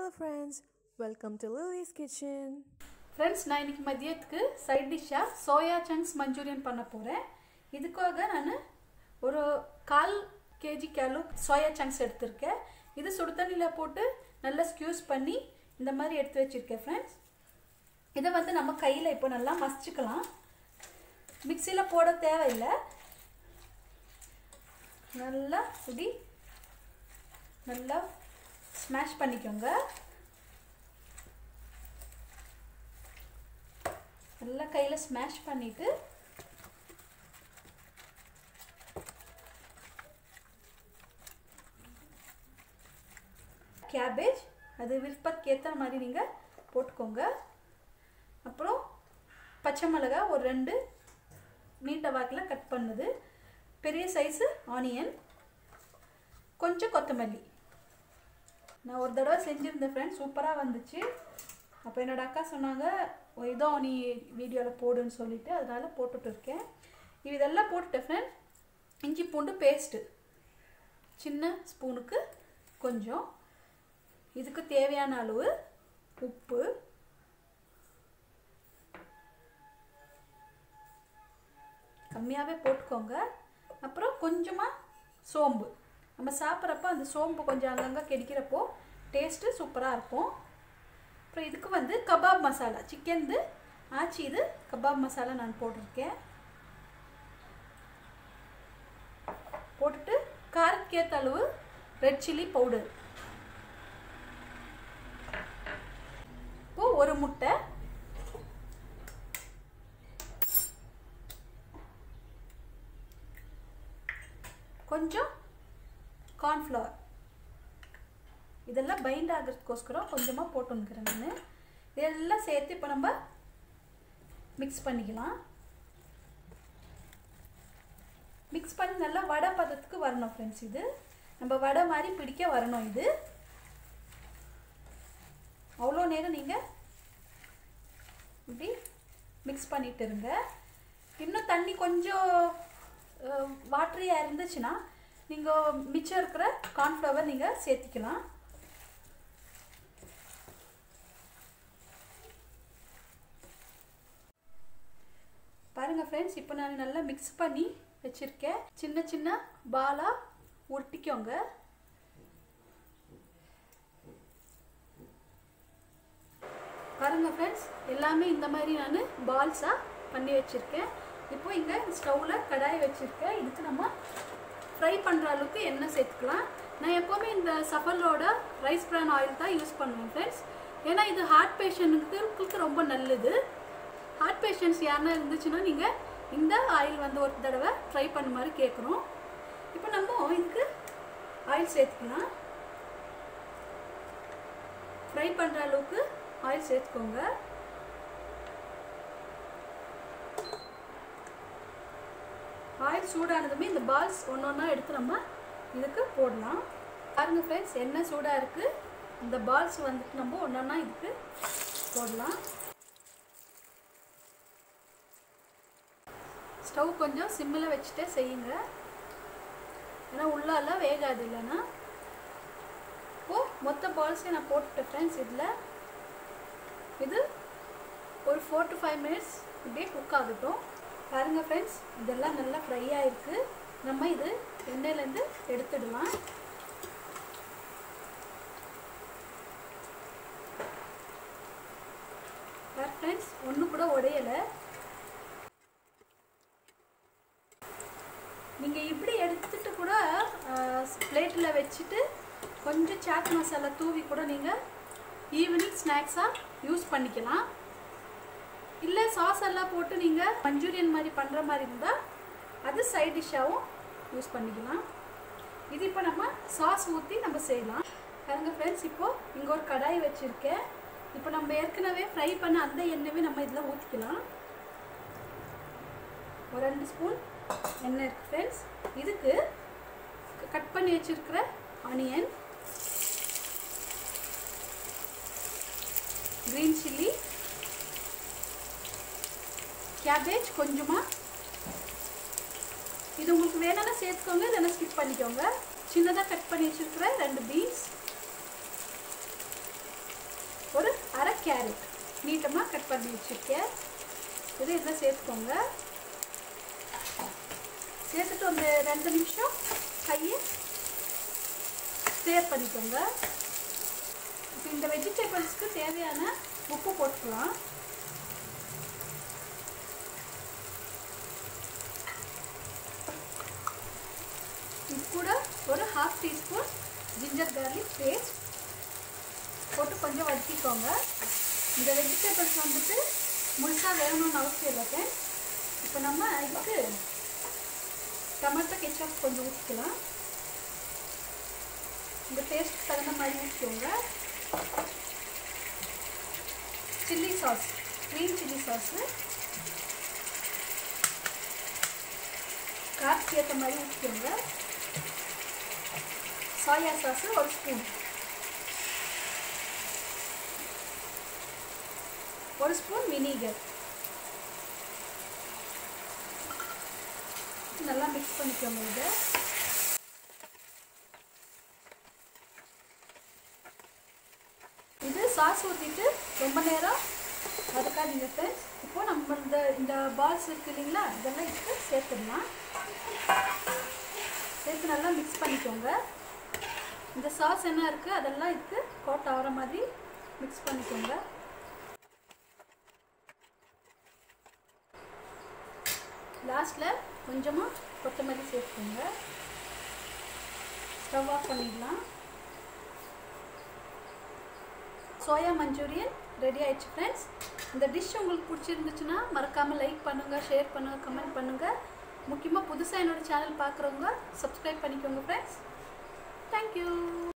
Hello friends, welcome to Lily's Kitchen. Friends நான் இன்னைக்கு மதியத்துக்கு சைட் டிஷ்ஷாக சோயா சங்க்ஸ் மஞ்சூரியன் பண்ண போகிறேன் இதுக்காக நான் ஒரு கால் கேஜி கேலு சோயா சங்க்ஸ் எடுத்திருக்கேன் இது சுடு தண்ணியில் போட்டு நல்லா ஸ்க்யூஸ் பண்ணி இந்த மாதிரி எடுத்து வச்சுருக்கேன் ஃப்ரெண்ட்ஸ் இதை வந்து நம்ம கையில் இப்போ நல்லா மசிச்சுக்கலாம் மிக்சியில் போட தேவையில்லை நல்லா இப்படி நல்லா ஸ்மாஷ் பண்ணிக்கோங்க நல்லா கையில் ஸ்மாஷ் பண்ணிவிட்டு கேபேஜ் அது விருப்பத்துக்கு ஏற்ற மாதிரி நீங்கள் போட்டுக்கோங்க அப்புறம் பச்சை மிளகா ஒரு ரெண்டு நீட்ட வாக்கில் கட் பண்ணுது பெரிய சைஸு ஆனியன் கொஞ்சம் கொத்தமல்லி நான் ஒரு தடவை செஞ்சுருந்தேன் ஃப்ரெண்ட்ஸ் சூப்பராக வந்துச்சு அப்போ என்னோட அக்கா சொன்னாங்க "ஓ, இதோ நீ வீடியோவில் போடுன்னு சொல்லிட்டு அதனால போட்டுட்டு இருக்கேன் இது இதெல்லாம் போட்டுட்டேன் ஃப்ரெண்ட் இஞ்சி பூண்டு பேஸ்ட்டு சின்ன ஸ்பூனுக்கு கொஞ்சம் இதுக்கு தேவையான அளவு உப்பு கம்மியாகவே போட்டுக்கோங்க அப்புறம் கொஞ்சமாக சோம்பு நம்ம சாப்பிட்றப்ப அந்த சோம்பு கொஞ்சம் அங்கங்கே கெடிக்கிறப்போ டேஸ்ட்டு சூப்பராக இருக்கும் அப்புறம் இதுக்கு வந்து கபாப் மசாலா சிக்கன்து ஆச்சி இது கபாப் மசாலா நான் போட்டிருக்கேன் போட்டுட்டு காரத்துக்கேற்ற அளவு ரெட் சில்லி பவுடர் இப்போ ஒரு முட்டை கொஞ்சம் கார்ன்ஃப்ளவர் இதெல்லாம் பைண்ட் ஆகிறதுக்கோஸ்கரம் கொஞ்சமாக போட்டுன்னுக்கிறேன் நான் இதெல்லாம் சேர்த்து இப்போ நம்ம மிக்ஸ் பண்ணிக்கலாம் மிக்ஸ் பண்ணி நல்லா வடை பதத்துக்கு வரணும் ஃப்ரெண்ட்ஸ் இது நம்ம வடை மாதிரி பிடிக்க வரணும் இது அவ்வளோ நேரம் நீங்கள் இப்படி மிக்ஸ் பண்ணிட்டு இருங்க இன்னும் தண்ணி கொஞ்சம் வாட்டரியாக இருந்துச்சுன்னா நீங்கள் மிச்சம் இருக்கிற கார்ன்ஃப்ளவர் நீங்கள் சேர்த்திக்கலாம் பாருங்கள் ஃப்ரெண்ட்ஸ் இப்போ நான் நல்லா மிக்ஸ் பண்ணி வச்சுருக்கேன் சின்ன சின்ன பாலாக உருட்டிக்கோங்க பாருங்க ஃப்ரெண்ட்ஸ் எல்லாமே இந்த மாதிரி நான் பால்ஸாக பண்ணி வச்சுருக்கேன் இப்போ இங்கே ஸ்டவ்வில் கடாய் வச்சுருக்கேன் இதுக்கு நம்ம ஃப்ரை பண்ணுற அளவுக்கு எண்ணெய் சேர்த்துக்கலாம் நான் எப்போவுமே இந்த சஃபலோட ரைஸ் பிரான் ஆயில் தான் யூஸ் பண்ணுவேன் ஃப்ரெண்ட்ஸ் ஏன்னா இது ஹார்ட் பேஷண்ட்டுக்கு ரொம்ப நல்லது ஹார்ட் பேஷண்ட்ஸ் யாருன்னா இருந்துச்சுன்னா நீங்கள் இந்த ஆயில் வந்து ஒரு தடவை ட்ரை பண்ண மாதிரி கேட்குறோம் இப்போ நம்ம இதுக்கு ஆயில் சேர்த்துக்கலாம் ஃப்ரை பண்ணுற அளவுக்கு ஆயில் சேர்த்துக்கோங்க ஆயில் சூடானதுமே இந்த பால்ஸ் ஒன்று ஒன்றா எடுத்து நம்ம இதுக்கு போடலாம் பாருங்க ஃப்ரெண்ட்ஸ் எண்ணெய் சூடாக இருக்குது இந்த பால்ஸ் வந்துட்டு நம்ம ஒன்று ஒன்றா இதுக்கு போடலாம் ஸ்டவ் கொஞ்சம் சிம்மில் வச்சுட்டே செய்யுங்க ஏன்னா உள்ளால வேகாது இல்லைன்னா இப்போது மொத்த பால்ஸையும் நான் போட்டுட்டேன் ஃப்ரெண்ட்ஸ் இதில் இது ஒரு ஃபோர் டு ஃபைவ் மினிட்ஸ் இப்படியே குக் ஆகட்டும் பாருங்கள் ஃப்ரெண்ட்ஸ் இதெல்லாம் நல்லா ஃப்ரை ஆகிருக்கு நம்ம இது எண்ணெயிலேருந்து எடுத்துடலாம் ஃப்ரெண்ட்ஸ் ஒன்று கூட உடையலை நீங்கள் இப்படி எடுத்துட்டு கூட பிளேட்டில் வச்சுட்டு கொஞ்சம் சாட் மசாலா தூவி கூட நீங்கள் ஈவினிங் ஸ்நாக்ஸாக யூஸ் பண்ணிக்கலாம் இல்லை சாஸ் எல்லாம் போட்டு நீங்கள் மஞ்சூரியன் மாதிரி பண்ணுற மாதிரி இருந்தால் அது சைட் டிஷ்ஷாகவும் யூஸ் பண்ணிக்கலாம் இது இப்போ நம்ம சாஸ் ஊற்றி நம்ம செய்யலாம் பாருங்க ஃப்ரெண்ட்ஸ் இப்போது இங்கே ஒரு கடாய் வச்சுருக்கேன் இப்போ நம்ம ஏற்கனவே ஃப்ரை பண்ண அந்த எண்ணெயவே நம்ம இதில் ஊற்றிக்கலாம் ஒரு ரெண்டு ஸ்பூன் எண்ணெய் இருக்குது ஃப்ரெண்ட்ஸ் இதுக்கு கட் பண்ணி வச்சுருக்கிற ஆனியன் க்ரீன் சில்லி கேபேஜ் கொஞ்சமாக இது உங்களுக்கு வேணும்னா சேர்த்துக்கோங்க இல்லைன்னா ஸ்கிப் பண்ணிக்கோங்க சின்னதாக கட் பண்ணி வச்சுருக்கிற ரெண்டு பீன்ஸ் கேரட் நீட்டமாக கட் பண்ணி வச்சுருக்கேன் இது இதில் சேர்த்துக்கோங்க சேர்த்துட்டு ஒரு ரெண்டு நிமிஷம் கையை ஸ்டேர் பண்ணிக்கோங்க இப்போ இந்த வெஜிடபிள்ஸ்க்கு தேவையான உப்பு போட்டுக்கலாம் இது கூட ஒரு half teaspoon ginger garlic paste போட்டு கொஞ்சம் வதக்கிக்கோங்க இந்த வெஜிடபிள்ஸ் வந்துட்டு முழுசாக வேகணும்னு அவசியம் இல்லை ஃப்ரெண்ட்ஸ் இப்போ நம்ம இதுக்கு டொமேட்டோ கெச்சப் கொஞ்சம் ஊற்றிக்கலாம் இந்த டேஸ்ட் தகுந்த மாதிரி ஊற்றிக்கோங்க chilli sauce green chilli sauce காரத்துக்கு ஏற்ற மாதிரி ஊற்றிக்கோங்க சோயா சாஸு ஒரு ஸ்பூன் ஒரு ஸ்பூன் வினிகர் நல்லா மிக்ஸ் பண்ணிக்கோங்க இதை இது சாஸ் ஊற்றிட்டு ரொம்ப நேரம் வதக்காதீங்க ஃப்ரெண்ட்ஸ் இப்போ நம்ம இந்த இந்த பால்ஸ் இருக்கு இல்லைங்களா இதெல்லாம் இதுக்கு சேர்த்துடலாம் சேர்த்து நல்லா மிக்ஸ் பண்ணிக்கோங்க இந்த சாஸ் என்ன இருக்குது அதெல்லாம் இதுக்கு கோட் ஆகிற மாதிரி மிக்ஸ் பண்ணிக்கோங்க லாஸ்ட்டில் கொஞ்சமாக கொத்தமல்லி சேர்த்துக்கோங்க ஸ்டவ் ஆஃப் பண்ணிடலாம் சோயா மஞ்சூரியன் ரெடி ஆயிடுச்சு ஃப்ரெண்ட்ஸ் இந்த டிஷ் உங்களுக்கு பிடிச்சிருந்துச்சுன்னா மறக்காமல் லைக் பண்ணுங்கள் ஷேர் பண்ணுங்கள் கமெண்ட் பண்ணுங்கள் முக்கியமாக புதுசாக என்னோடய சேனல் பார்க்குறவங்க சப்ஸ்கிரைப் பண்ணிக்கோங்க ஃப்ரெண்ட்ஸ் தேங்க்யூ